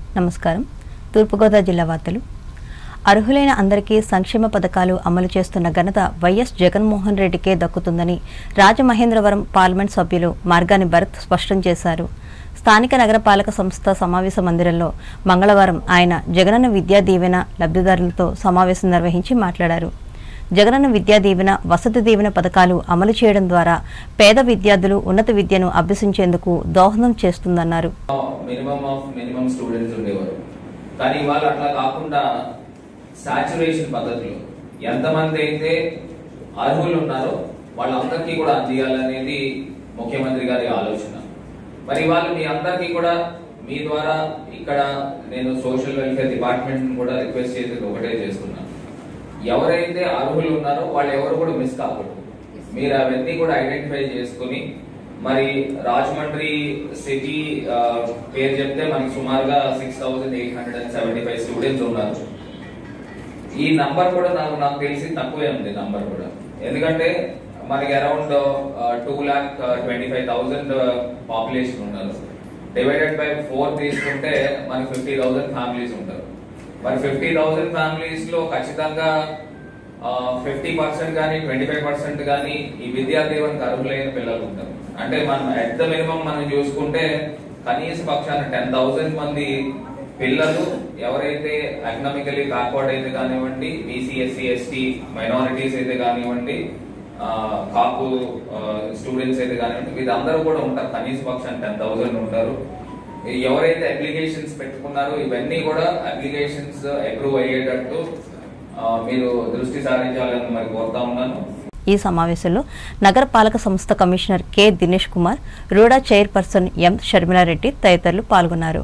నమస్కారం తూర్పుగోదావరి జిల్లా వార్తలు అర్హులైన అందరికీ సంక్షేమ పథకాలు అమలు చేస్తున్న ఘనత వైఎస్ జగన్మోహన్ రెడ్డికే దక్కుతుందని రాజమహేంద్రవరం పార్లమెంట్ సభ్యులు మార్గాని భరత్ స్పష్టం చేశారు స్థానిక నగరపాలక సంస్థ సమావేశ మందిరంలో మంగళవారం ఆయన జగనన్న విద్యా దీవెన లబ్ధిదారులతో సమావేశం నిర్వహించి మాట్లాడారు జగనన్న విద్యా దీవెన వసతి దీవెన పథకాలు అమలు చేయడం ద్వారా పేద విద్యార్థులు ఉన్నత విద్యను అభ్యసించేందుకు దోహదం చేస్తుందన్నారు మినిమం ఆఫ్ మినిమం స్టూడెంట్స్ ఉండేవారు కానీ ఇవాళ అట్లా కాకుండా సాచురేషన్ పద్ధతిలో ఎంతమంది అయితే అర్హులు ఉన్నారో వాళ్ళందరికీ కూడా అందియాలనేది ముఖ్యమంత్రి గారి ఆలోచన మరి ఇవాళ మీ అందరికీ కూడా మీ ద్వారా ఇక్కడ నేను సోషల్ వెల్ఫేర్ డిపార్ట్మెంట్ కూడా రిక్వెస్ట్ చేసేది ఒకటే చేస్తున్నాను ఎవరైతే అర్హులు ఉన్నారో వాళ్ళు ఎవరు కూడా మిస్ కాకూడదు మీరు అవన్నీ కూడా ఐడెంటిఫై చేసుకుని మరి రాజమండ్రి సిటీ ఆ, పేరు చెప్తే మనకి సుమారుగా six thousand eight hundred and seventy five students ఉన్నారు ఈ నంబర్ కూడా నాకు నాకు తెలిసి తక్కువే ఉంది నంబర్ కూడా ఎందుకంటే మనకి around two lakh twenty five thousand population ఉన్నారు డివైడెడ్ బై ఫోర్ తీసుకుంటే మనకి ఫిఫ్టీ థౌసండ్ ఫ్యామిలీస్ ఉంటారు మరి ఫిఫ్టీ థౌసండ్ ఫ్యామిలీస్ లో ఖచ్చితంగా ఫిఫ్టీ పర్సెంట్ కానీ ట్వంటీ ఫైవ్ పర్సెంట్ కానీ ఈ విద్యా దీవెనకు అర్హులైన పిల్లలు ఉంటారు అంటే మనం ఎట్ ద మినిమం మనం చూసుకుంటే కనీస పక్షాన టెన్ థౌసండ్ మంది పిల్లలు ఎవరైతే ఎకనామికలీ బ్యాక్వర్డ్ అయితే కానివ్వండి బీసీ ఎస్సీ ఎస్టీ మైనారిటీస్ అయితే కానివ్వండి ఆ, కాపు స్టూడెంట్స్ అయితే కానివ్వండి వీళ్ళందరూ కూడా ఉంటారు కనీస పక్షాన టెన్ థౌసండ్ ఉంటారు ఎవరైతే అప్లికేషన్స్ పెట్టుకున్నారో ఇవన్నీ కూడా అప్లికేషన్స్ అప్రూవ్ అయ్యేటట్టు ఆ, మీరు దృష్టి సారించాలని మరి కోరుతా ఉన్నాను ఈ సమావేశంలో నగరపాలక సంస్థ commissioner K Dinesh Kumar RUDA chairperson M Sharmila Reddy తదితరులు పాల్గొన్నారు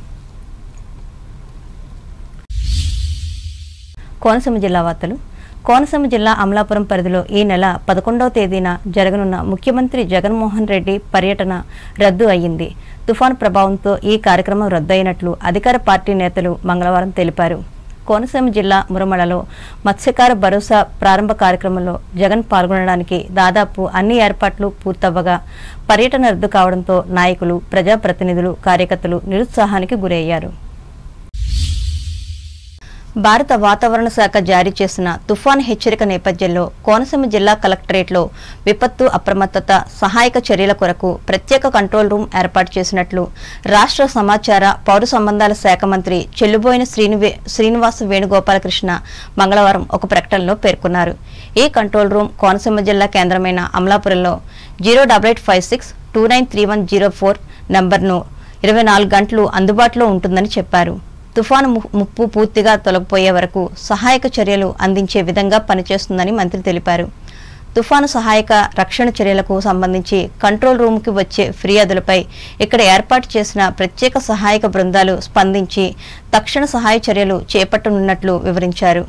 కోనసీమ జిల్లా వార్తలు కోనసీమ జిల్లా అమలాపురం పరిధిలో ఈ నెల పదకొండవ తేదీన జరగనున్న ముఖ్యమంత్రి జగన్మోహన్ రెడ్డి పర్యటన రద్దు అయ్యింది తుఫాను ప్రభావంతో ఈ కార్యక్రమం రద్దు అయినట్లు అధికార పార్టీ నేతలు మంగళవారం తెలిపారు కోనసీమ జిల్లా మురమలలో మత్స్యకార భరోసా ప్రారంభ కార్యక్రమంలో జగన్ పాల్గొనడానికి దాదాపు అన్ని ఏర్పాట్లు పూర్తవ్వగా పర్యటన రద్దు కావడంతో నాయకులు ప్రజాప్రతినిధులు కార్యకర్తలు నిరుత్సాహానికి గురయ్యారు భారత వాతావరణ శాఖ జారీ చేసిన తుఫాన్ హెచ్చరిక నేపథ్యంలో కోనసీమ జిల్లా కలెక్టరేట్లో విపత్తు అప్రమత్తత సహాయక చర్యల కొరకు ప్రత్యేక కంట్రోల్ రూమ్ ఏర్పాటు చేసినట్లు రాష్ట్ర సమాచార పౌర సంబంధాల శాఖ మంత్రి చెల్లుబోయిన శ్రీనివే శ్రీనివాస వేణుగోపాలకృష్ణ మంగళవారం ఒక ప్రకటనలో పేర్కొన్నారు ఈ కంట్రోల్ రూమ్ కోనసీమ జిల్లా కేంద్రమైన అమలాపురంలో zero double eight five six two nine three one zero four నంబర్ను ఇరవై నాలుగు గంటలు అందుబాటులో ఉంటుందని చెప్పారు తుఫాను ము- ముప్పు పూర్తిగా తొలగిపోయే వరకు సహాయక చర్యలు అందించే విధంగా పనిచేస్తుందని మంత్రి తెలిపారు తుఫాను సహాయక రక్షణ చర్యలకు సంబంధించి కంట్రోల్ రూమ్కి వచ్చే ఫిర్యాదులపై ఇక్కడ ఏర్పాటు చేసిన ప్రత్యేక సహాయక బృందాలు స్పందించి తక్షణ సహాయ చర్యలు చేపట్టనున్నట్లు వివరించారు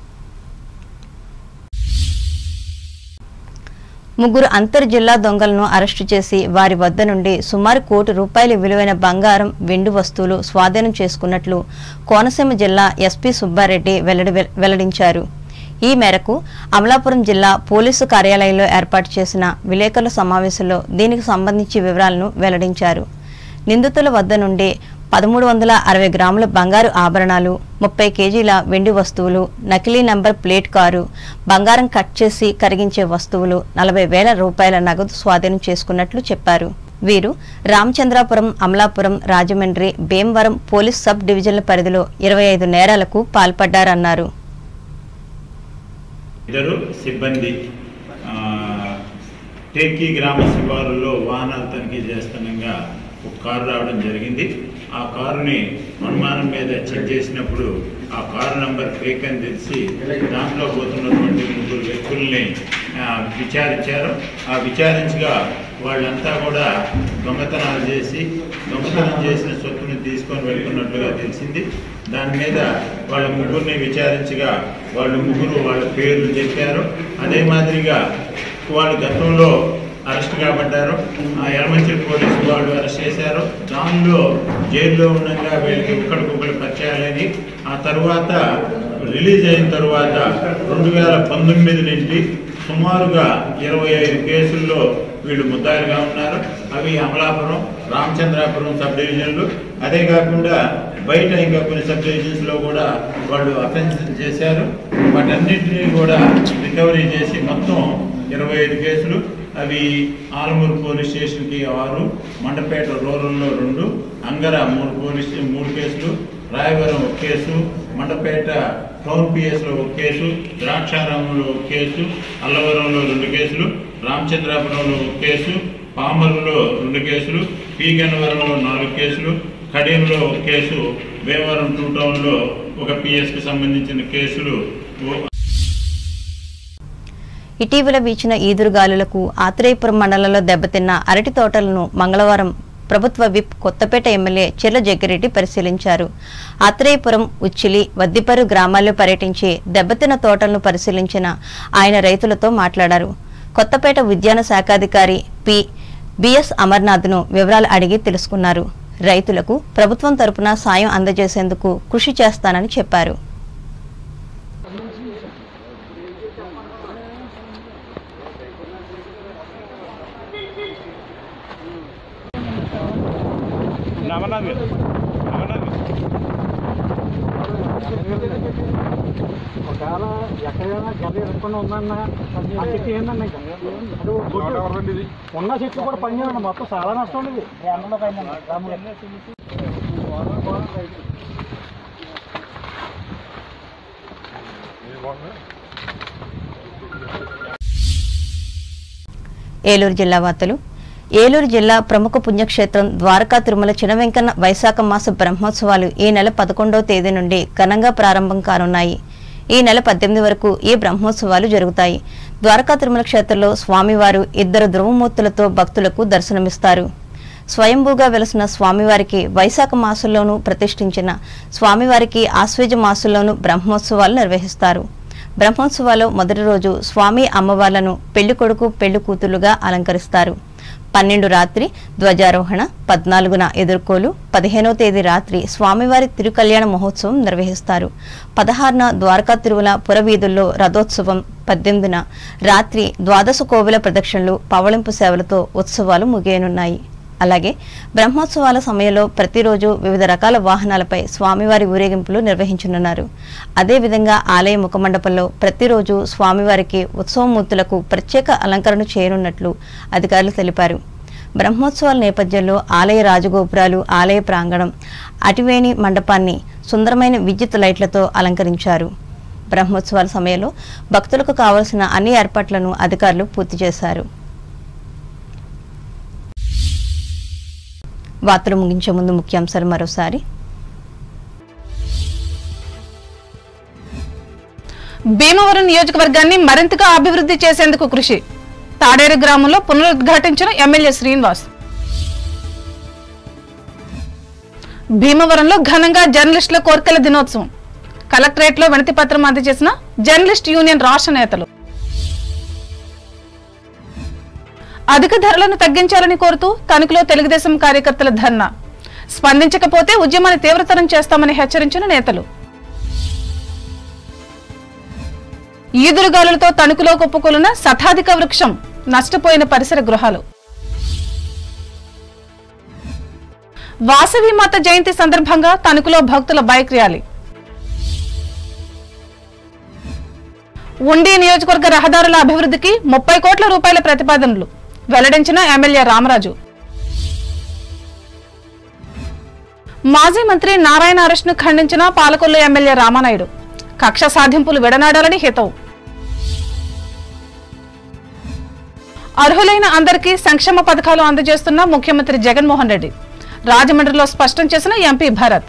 ముగ్గురు అంతర్ జిల్లా దొంగలను అరెస్టు చేసి వారి వద్ద నుండి సుమారు కోటి రూపాయల విలువైన బంగారం వెండి వస్తువులు స్వాధీనం చేసుకున్నట్లు కోనసీమ జిల్లా ఎస్పీ సుబ్బారెడ్డి వెల్లడి వెల్లడించారు ఈ మేరకు అమలాపురం జిల్లా పోలీసు కార్యాలయంలో ఏర్పాటు చేసిన విలేకరుల సమావేశంలో దీనికి సంబంధించి వివరాలను వెల్లడించారు నిందితుల వద్ద నుండి పదమూడు వందల అరవై గ్రాముల బంగారు ఆభరణాలు ముప్పై కేజీల వెండి వస్తువులు నకిలీ నంబర్ ప్లేట్ కారు బంగారం కట్ చేసి కరిగించే వస్తువులు నలభై వేల రూపాయల నగదు స్వాధీనం చేసుకున్నట్లు చెప్పారు వీరు రామచంద్రాపురం అమలాపురం రాజమండ్రి భీమవరం పోలీస్ సబ్ డివిజన్ల పరిధిలో ఇరవై ఐదు నేరాలకు పాల్పడ్డారన్నారు ఇద్దరు సిబ్బంది ఆ, టేకీ గ్రామ శివారులో వాహనాలు తనిఖీ చేస్తుండగా ఒక కారు రావడం జరిగింది ఆ కారుని అనుమానం మీద చెక్ చేసినప్పుడు ఆ కారు నంబర్ ఫేక్ అని తెలిసి దాంట్లో పోతున్నటువంటి ముగ్గురు వ్యక్తుల్ని ఆ, విచారించారు ఆ విచారించగా వాళ్ళంతా కూడా దొంగతనాలు చేసి దొంగతనం చేసిన సొత్తుని తీసుకొని వెళ్తున్నట్లుగా తెలిసింది దాని మీద వాళ్ళ ముగ్గురిని విచారించగా వాళ్ళు ముగ్గురు వాళ్ళ పేర్లు చెప్పారు అదే మాదిరిగా వాళ్ళు గతంలో అరెస్ట్ కాబడ్డారు ఆ ఎలమంచిలి పోలీసు వాళ్ళు అరెస్ట్ చేశారు దానిలో జైల్లో ఉండగా వీళ్ళకి ఒకరికొకరు పరిచయాలని ఆ తర్వాత రిలీజ్ అయిన తర్వాత రెండు వేల పంతొమ్మిది నుండి సుమారుగా ఇరవై ఐదు కేసుల్లో వీళ్ళు ముద్దాయిలుగా ఉన్నారు అవి అమలాపురం రామచంద్రాపురం సబ్ డివిజన్లు అదే కాకుండా బయట ఇంకా కొన్ని సబ్ లో కూడా వాళ్ళు అఫెన్స్ చేశారు వాటన్నింటినీ కూడా రికవరీ చేసి మొత్తం ఇరవై ఐదు కేసులు అవి ఆలమూరు పోలీస్ స్టేషన్కి ఆరు మండపేట రూరల్లో రెండు అంగర మూడు పోలీస్ మూడు కేసులు రాయవరం ఒక కేసు మండపేట టౌన్ పిఎస్లో ఒక కేసు ద్రాక్షారామంలో ఒక కేసు అల్లవరంలో రెండు కేసులు రామచంద్రాపురంలో ఒక కేసు పామరులో రెండు కేసులు పి గన్నవరంలో నాలుగు కేసులు కడియంలో ఒక కేసు భీమవరం టూ టౌన్లో ఒక పిఎస్కి సంబంధించిన కేసులు ఓ- ఇటీవల వీచిన ఈదురుగాలులకు ఆత్రేయపురం మండలంలో దెబ్బతిన్న అరటి తోటలను మంగళవారం ప్రభుత్వ విప్ కొత్తపేట ఎమ్మెల్యే చెర్ల జగ్గిరెడ్డి పరిశీలించారు ఆత్రేయపురం ఉచ్చిలి వద్దిపరు గ్రామాల్లో పర్యటించి దెబ్బతిన్న తోటలను పరిశీలించిన ఆయన రైతులతో మాట్లాడారు కొత్తపేట ఉద్యాన శాఖాధికారి పి బిఎస్ అమర్నాథ్ను వివరాలు అడిగి తెలుసుకున్నారు రైతులకు ప్రభుత్వం తరపున సాయం అందజేసేందుకు కృషి చేస్తానని చెప్పారు ఒకవేళ ఎక్కడైనా గది ఎదుర్కొని ఉందన్న ఆ చెట్టు ఏందన్న ఇంకా అది ఒక గుడ్డు. ఉన్న చెట్లు కూడా పనిచేయండి మొత్తం చాలా నష్టం ఉండేది ఈ ఎండలో పైన గ్రామంలో. ఏలూరు జిల్లా వార్తలు ఏలూరు జిల్లా ప్రముఖ పుణ్యక్షేత్రం ద్వారకా తిరుమల చినవెంకన్న వైశాఖ మాస బ్రహ్మోత్సవాలు ఈ నెల పదకొండవ తేదీ నుండి ఘనంగా ప్రారంభం కానున్నాయి ఈ నెల పద్దెనిమిది వరకు ఈ బ్రహ్మోత్సవాలు జరుగుతాయి ద్వారకా తిరుమల క్షేత్రంలో స్వామివారు ఇద్దరు ధ్రువమూర్తులతో భక్తులకు దర్శనమిస్తారు స్వయంభూగా వెలసిన స్వామివారికి వైశాఖ మాసంలోనూ ప్రతిష్ఠించిన స్వామివారికి ఆశ్వేజ మాసంలోనూ బ్రహ్మోత్సవాలు నిర్వహిస్తారు బ్రహ్మోత్సవాల్లో మొదటి రోజు స్వామి అమ్మవార్లను పెళ్లి కొడుకు పెళ్లి కూతురుగా అలంకరిస్తారు పన్నెండు రాత్రి ధ్వజారోహణ పద్నాలుగున ఎదుర్కోలు పదిహేనో తేదీ రాత్రి స్వామివారి తిరుకల్యాణ మహోత్సవం నిర్వహిస్తారు పదహారున ద్వారకా తిరుమల పురవీధుల్లో రథోత్సవం పద్దెనిమిదిన రాత్రి ద్వాదశ కోవిల ప్రదక్షిణలు పవళింపు సేవలతో ఉత్సవాలు ముగియనున్నాయి అలాగే బ్రహ్మోత్సవాల సమయంలో ప్రతిరోజు వివిధ రకాల వాహనాలపై స్వామివారి ఊరేగింపులు నిర్వహించనున్నారు అదేవిధంగా ఆలయ ముఖమండపంలో ప్రతిరోజు స్వామివారికి ఉత్సవమూర్తులకు ప్రత్యేక అలంకరణ చేయనున్నట్లు అధికారులు తెలిపారు బ్రహ్మోత్సవాల నేపథ్యంలో ఆలయ రాజగోపురాలు ఆలయ ప్రాంగణం అటివేణి మండపాన్ని సుందరమైన విద్యుత్ లైట్లతో అలంకరించారు బ్రహ్మోత్సవాల సమయంలో భక్తులకు కావలసిన అన్ని ఏర్పాట్లను అధికారులు పూర్తి చేశారు వార్తలు ముగించే ముందు ముఖ్యాంశాలు మరోసారి భీమవరం నియోజకవర్గాన్ని మరింతగా అభివృద్ధి చేసేందుకు కృషి తాడేరు గ్రామంలో పునరుద్ఘాటించిన ఎమ్మెల్యే శ్రీనివాస్ భీమవరంలో ఘనంగా జర్నలిస్టుల కోర్కెల దినోత్సవం కలెక్టరేట్లో వినతి పత్రం అందజేసిన జర్నలిస్ట్ యూనియన్ రాష్ట్ర నేతలు అధిక ధరలను తగ్గించాలని కోరుతూ తణుకులో తెలుగుదేశం కార్యకర్తల ధర్నా స్పందించకపోతే ఉద్యమాన్ని తీవ్రతరం చేస్తామని హెచ్చరించిన నేతలు ఈదురుగాలులతో తణుకులో కుప్పకూలిన శతాధిక వృక్షం నష్టపోయిన పరిసర గృహాలు వాసవి మాత జయంతి సందర్భంగా తణుకులో భక్తుల బైక్ ర్యాలీ ఉండి నియోజకవర్గ రహదారుల అభివృద్ధికి ముప్పై కోట్ల రూపాయల ప్రతిపాదనలు వెల్లడించిన ఎమ్మెల్యే రామరాజు మాజీ మంత్రి నారాయణ అరెస్ట్ను ఖండించిన పాలకొల్లు ఎమ్మెల్యే రామానాయుడు కక్ష సాధింపులు విడనాడాలని హితవు అర్హులైన అందరికీ సంక్షేమ పథకాలు అందజేస్తున్న ముఖ్యమంత్రి జగన్మోహన్ రెడ్డి రాజమండ్రిలో స్పష్టం చేసిన ఎంపీ భరత్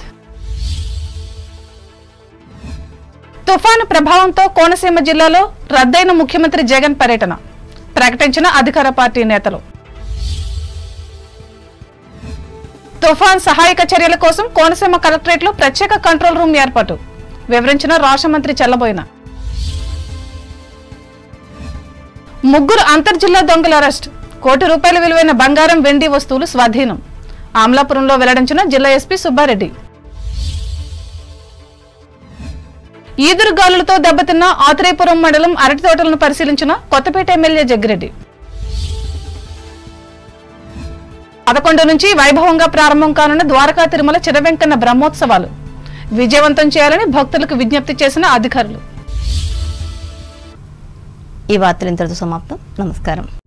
తుఫాను ప్రభావంతో కోనసీమ జిల్లాలో రద్దయిన ముఖ్యమంత్రి జగన్ పర్యటన ప్రకటించిన అధికార పార్టీ నేతలు తుఫాన్ సహాయక చర్యల కోసం కోనసీమ కలెక్టరేట్లో ప్రత్యేక కంట్రోల్ రూమ్ ఏర్పాటు వివరించిన రాష్ట్ర మంత్రి చెల్లబోయిన ముగ్గురు అంతర్జిల్లా దొంగల అరెస్ట్ కోటి రూపాయల విలువైన బంగారం వెండి వస్తువులు స్వాధీనం ఆమ్లాపురంలో వెల్లడించిన జిల్లా ఎస్పీ సుబ్బారెడ్డి ఈదురుగాలులతో దెబ్బతిన్న ఆత్రేయపురం మండలం అరటి తోటలను పరిశీలించిన కొత్తపేట ఎమ్మెల్యే జగ్గిరెడ్డి పదకొండు నుంచి వైభవంగా ప్రారంభం కానున్న ద్వారకా తిరుమల చిరవెంకన్న బ్రహ్మోత్సవాలు విజయవంతం చేయాలని భక్తులకు విజ్ఞప్తి చేసిన అధికారులు ఈ వార్తలు ఇంతటితో సమాప్తం నమస్కారం